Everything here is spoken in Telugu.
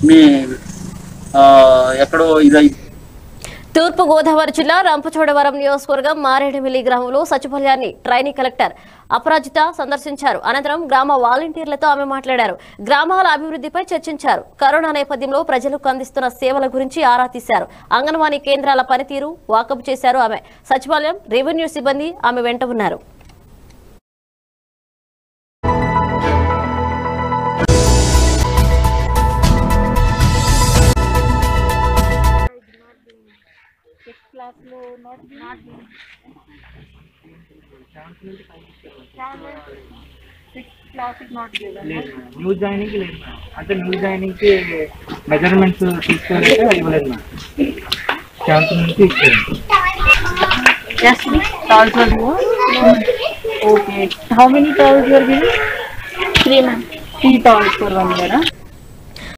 మీ ఆ, ఎక్కడో ఇదై తూర్పు గోదావరి జిల్లా రంపచోడవరం నియోజకవర్గం మారేడుమిల్లి గ్రామంలో సచివాలయాన్ని ట్రైనీ కలెక్టర్ అపరాజిత సందర్శించారు అనంతరం గ్రామ వాలంటీర్లతో ఆమె మాట్లాడారు గ్రామాల అభివృద్ధిపై చర్చించారు కరోనా నేపథ్యంలో ప్రజలకు అందిస్తున్న సేవల గురించి ఆరా తీశారు అంగన్వాడీ కేంద్రాల పనితీరు వాకపు చేశారు ఆమె సచివాలయం రెవెన్యూ సిబ్బంది ఆమె వెంట ఉన్నారు న్యూ జాయినింగ్ లేదు మేడం అంటే న్యూ జాయినింగ్ కి మెజర్మెంట్స్ తీసుకోలేదు ఇవ్వలేదు మేడం సెవెంత్ నుంచి ఇచ్చారు Yes, towels were given? Okay. How many towels were given? Three, ma'am. Three towels for one year, huh?